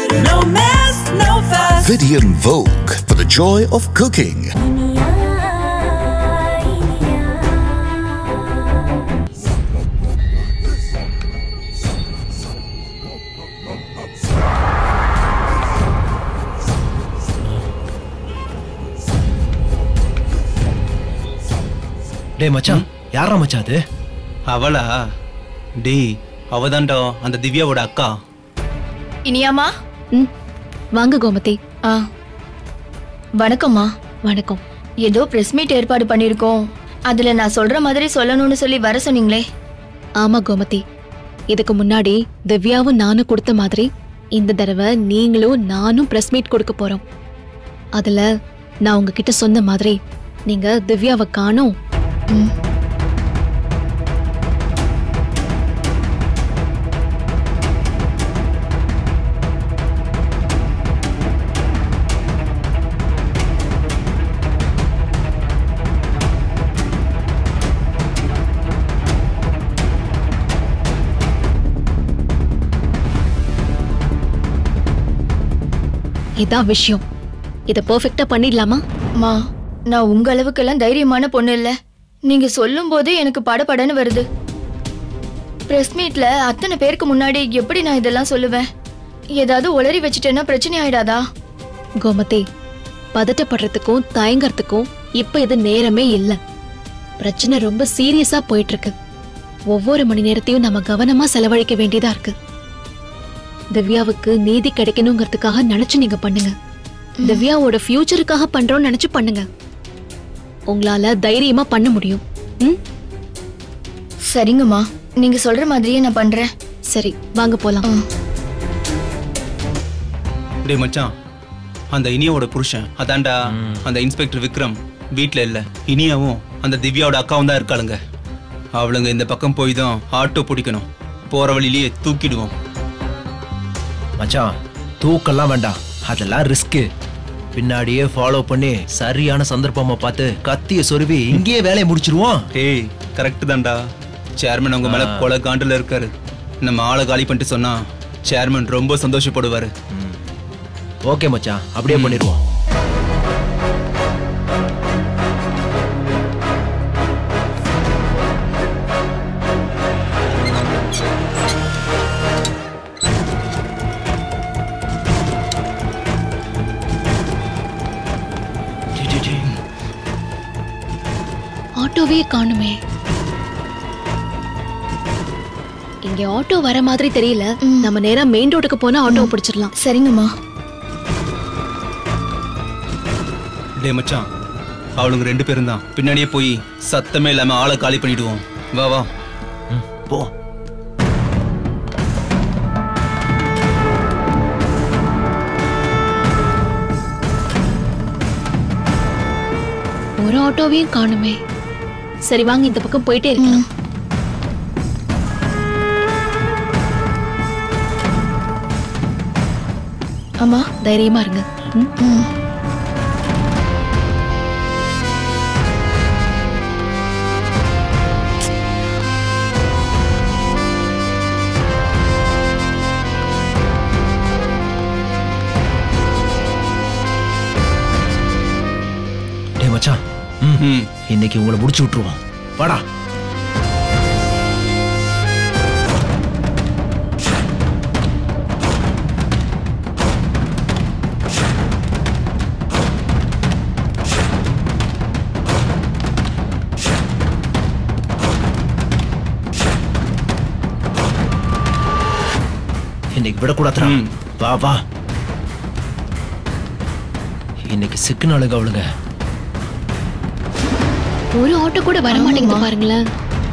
No mess, no fuss. Vidian Vogue for the joy of cooking. டேய் மச்சான் யாரா மச்சான் அது அவளா டேய் அவதான்டா அந்த திவ்யாவோட அக்கா இனியாமா ம் வாங்க கோமதி ஆ வணக்கம்மா வணக்கம் ஏதோ பிரஸ் மீட் ஏற்பாடு பண்ணியிருக்கோம் அதுல நான் சொல்ற மாதிரி சொல்லணும்னு சொல்லி வர சொன்னீங்களே ஆமா கோமதி இதுக்கு முன்னாடி திவ்யாவும் நானும் கொடுத்த மாதிரி இந்த தடவை நீங்களும் நானும் பிரஸ் மீட் கொடுக்க போறோம் அதுல நான் உங்ககிட்ட சொன்ன மாதிரி நீங்க திவ்யாவை காணோம் ம். இதான் விஷயம் இதை பெர்ஃபெக்ட்டா பண்ணிடலாமா மா நான் உங்க அளவுக்கெல்லாம் தைரியமான பொண்ணு இல்ல நீங்க சொல்லும் போதே எனக்கு படபடன்னு வருது பிரஸ் மீட்ல அத்தனை பேருக்கு முன்னாடி எப்படி நான் இதெல்லாம் சொல்லுவேன் ஏதாவது உளறி வச்சுட்டேன்னா பிரச்சனை ஆயிடாதா கோமதி பதட்டப்படுறதுக்கும் தயங்கறதுக்கும் இப்ப இது நேரமே இல்ல பிரச்சனை ரொம்ப சீரியஸா போயிட்டு இருக்கு ஒவ்வொரு மணி நேரத்தையும் நம்ம கவனமா செலவழிக்க வேண்டியதா இருக்கு திவ்யாவுக்கு நீதி கிடைக்கணுங்கிறதுக்காக நினைச்சு நீங்க பண்ணுங்க திவ்யாவோட ஃபியூச்சருக்காக பண்றோம்னு நினைச்சு பண்ணுங்க உங்களால தைரியமா பண்ண முடியும் ம் சரிங்கம்மா நீங்க சொல்ற மாதிரியே நான் பண்றேன் சரி வாங்க போலாம் ம். டேய் மச்சான் அந்த இனியாவோட புருஷன் அதான்டா அந்த இன்ஸ்பெக்டர் விக்ரம் வீட்ல இல்ல இனியாவும் அந்த திவ்யாவோட அக்காவும் தான் இருக்காளுங்க அவளுங்க இந்த பக்கம் போய் தான் ஆட்டோ பிடிக்கணும் போற வழியிலேயே தூக்கிடுவோம் மச்சான் தூக்கெல்லாம் வேண்டாம் அதெல்லாம் ரிஸ்க்கு பின்னாடியே ஃபாலோ பண்ணி சரியான சந்தர்ப்பமா பார்த்து கத்திய சொருவி இங்கேயே வேலையை முடிச்சிருவோம் டேய் கரெக்ட் தான்டா சேர்மன் அவங்க மேல கொலை காண்டுல இருக்காரு நம்ம ஆளை காலி பண்ணிட்டு சொன்னா சேர்மன் ரொம்ப சந்தோஷப்படுவாரு ஓகே மச்சான் அப்படியே பண்ணிடுவோம் டி, டி, டி. ஆட்டோவே காணுமே இங்க ஆட்டோ வர மாதிரி தெரியல நம்ம நேரா மெயின் ரோட்டுக்கு போனா ஆட்டோ பிடிச்சிடலாம் சரிங்கம்மா டேய் மச்சான் அவளுங்க ரெண்டு பேரும் தான் பின்னாடியே போய் சத்தமே இல்லாம ஆளை காலி பண்ணிடுவோம் வா வா ம், போ ஒரு ஆட்டோவையும் காணுமே சரி வாங்க இந்த பக்கம் போயிட்டே இருக்கலாம் அம்மா தைரியமா இருங்க ம்? ம். டேய் மச்சான் ம், ம் இன்னைக்கு உங்களை முடிச்சு விட்டுருவோம் வாடா இன்னைக்கு விடக்கூடாதுடா ம். வா வா இன்னைக்கு சிக்குனாளுங்க அவளுங்க ஒரு ஆட்டோ கூட வர மாட்டேங்குது பாருங்களேன்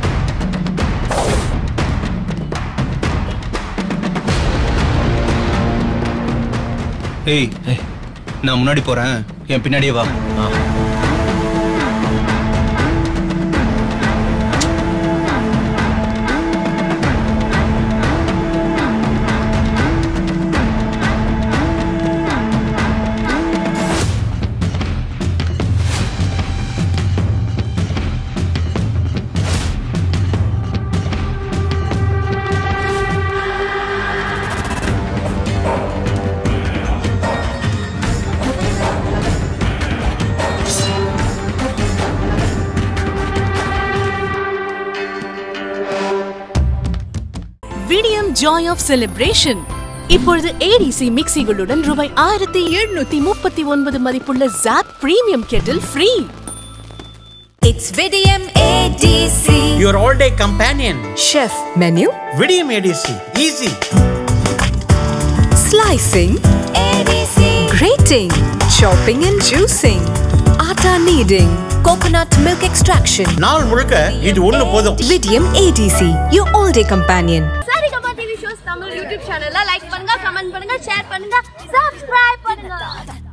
ஏய் ஏய். நான் முன்னாடி போறேன் என் பின்னாடியே வா ஆ. விடியம் ஜாய் ஆஃப் செலிப்ரேஷன் இப்பொழுது ஏடிசி மிக்சிகளுடன் ரூபாய் ஆயிரத்தி எழுநூத்தி முப்பத்தி ஒன்பது மதிப்புள்ள ஜாப் premium kettle free It's Vidium ADC. Your all-day companion. Chef menu. Vidium ADC. Easy. Slicing. ADC. Grating. Chopping and juicing. Atta kneading. Coconut milk extraction. நாள் முழுக்க இது ஒண்ணு போதும் Vidium ADC. Your all-day companion. Saregama TV shows Tamil YouTube சேனல்ல like பண்ணுங்க comment பண்ணுங்க share பண்ணுங்க subscribe பண்ணுங்க